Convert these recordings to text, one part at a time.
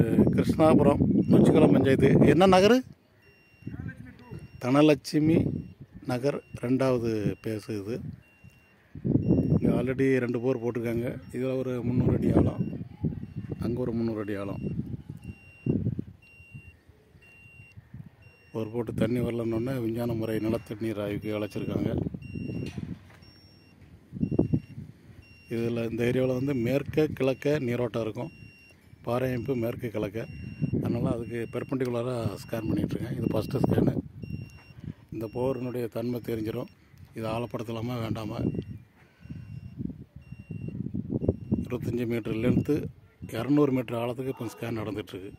கிருஷ்ணாபுரம் நொச்சிக்குளம் பஞ்சாயத்து என்ன நகர் தனலட்சுமி நகர் ரெண்டாவது பேசு இது இங்கே ஆல்ரெடி ரெண்டு போர் போட்டிருக்காங்க இதில் ஒரு முந்நூறு அடி ஆழம் அங்கே ஒரு முந்நூறு அடி ஆழம் ஒரு போட்டு தண்ணி வரலன்னொன்னே விஞ்ஞான முறை நிலத்தண்ணீர் ஆய்வுக்கு அழைச்சிருக்காங்க இதில் இந்த ஏரியாவில் வந்து மேற்க கிழக்க நீரோட்டம் இருக்கும் பாறை அமைப்பு மேற்கு கிழக்க அதனால் அதுக்கு பெர்பண்டிகுலராக ஸ்கேன் பண்ணிகிட்ருக்கேன் இது ஃபஸ்ட்டு ஸ்கேனு இந்த போரினுடைய தன்மை தெரிஞ்சிடும் இது ஆழப்படுத்தலாமா வேண்டாமா இருபத்தஞ்சி மீட்டர் லென்த்து இரநூறு மீட்டர் ஆழத்துக்கு இப்போ ஸ்கேன் நடந்துகிட்ருக்கு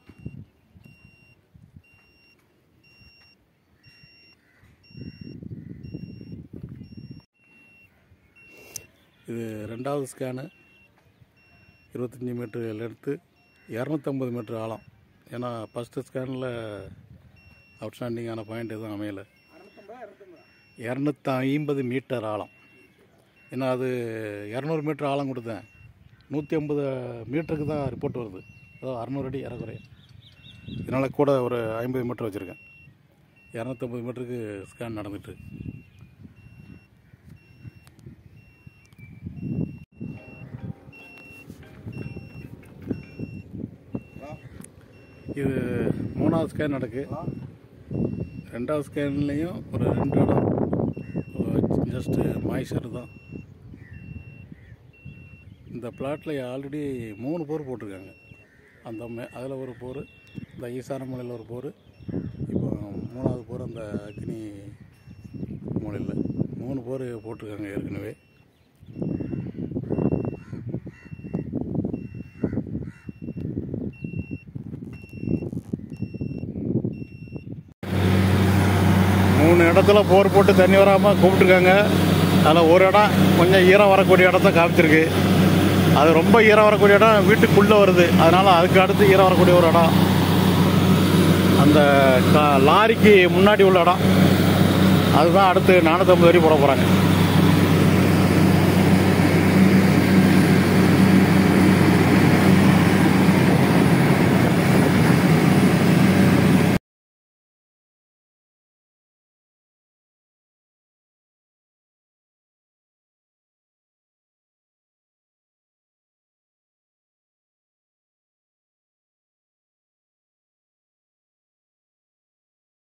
இது ரெண்டாவது ஸ்கேனு இருபத்தஞ்சி மீட்ரு லென்த்து இரநூத்தம்பது மீட்ரு ஆழம் ஏன்னா ஃபஸ்ட்டு ஸ்கேனில் அவுட்ஸ்டாண்டிங்கான பாயிண்ட் எதுவும் அமையலை இரநூத்தி ஐம்பது மீட்டர் ஆழம் ஏன்னா அது இரநூறு மீட்டர் ஆழம் கொடுத்தேன் நூற்றி ஐம்பது மீட்டருக்கு தான் ரிப்போர்ட் வருது அதாவது அறநூறு அடி ஏறக்குறைய இதனால் கூட ஒரு ஐம்பது மீட்டர் வச்சுருக்கேன் இரநூத்தம்பது மீட்டருக்கு ஸ்கேன் நடந்துட்டு இருக்கு. இது மூணாவது ஸ்கேன் நடக்கு ரெண்டாவது ஸ்கேன்லேயும் ஒரு ரெண்டு இடம் ஜஸ்ட்டு மாய்ச்சர் தான் இந்த பிளாட்டில் ஆல்ரெடி மூணு போர் போட்டிருக்காங்க அந்த மே அதில் ஒரு போர் இந்த ஈசான மலையில் ஒரு போர் இப்போ மூணாவது போர் அந்த அக்னி மூலையில் மூணு போர் போட்டிருக்காங்க ஏற்கனவே மூணு இடத்துல போர் போட்டு தண்ணி வராமல் கூப்பிட்டுருக்காங்க அதில் ஒரு இடம் கொஞ்சம் ஈரம் வரக்கூடிய இடத்த காமிச்சிருக்கு அது ரொம்ப ஈரம் வரக்கூடிய இடம் வீட்டுக்குள்ளே வருது அதனால் அதுக்கு அடுத்து ஈரம் வரக்கூடிய ஒரு இடம் அந்த கா லாரிக்கு முன்னாடி உள்ள இடம் அதுதான் அடுத்து நானூற்றம்பது வரையும் போட போகிறாங்க